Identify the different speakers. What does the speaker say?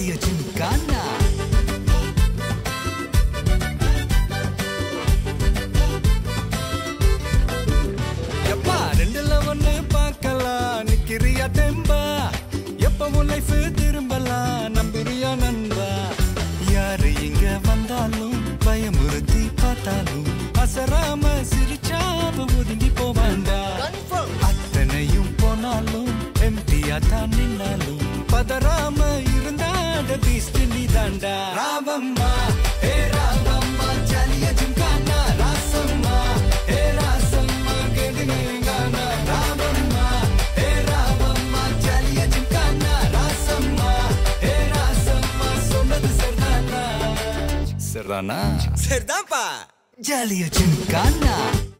Speaker 1: ஜாலிய ஜிம்கானா எப்பா ரெண்டுல ஒண்ணு பார்க்கலாம் நிக்கிறியா தெம்பா எப்பவும் லைஃப் திரும்பலாம் நம்புறியா நண்பா யாரு இங்க வந்தாலும் பயமுறுத்தி பார்த்தாலும் அசராம சிரிச்சாம ஒதுங்கி போவாண்டா அத்தனையும் போனாலும் எம்டியா தான் நின்னாலும் பதறாம இருந்தாட பீஸ்ட் நீ தாண்டா ராவம்மா ஏ ராவம்மா ஜாலிய ஜிம்கானா ராசம்மா ஏ ராசம்மா கேடுங்கானா ராவம்மா ஏ ராவம்மா ஜாலிய ஜிம்கானா ராசம்மா ஏ ராசம்மா சொன்னது சரிதானா சரிதானா
Speaker 2: சரிதான்ப்பா
Speaker 1: ஜாலிய ஜிம்கானா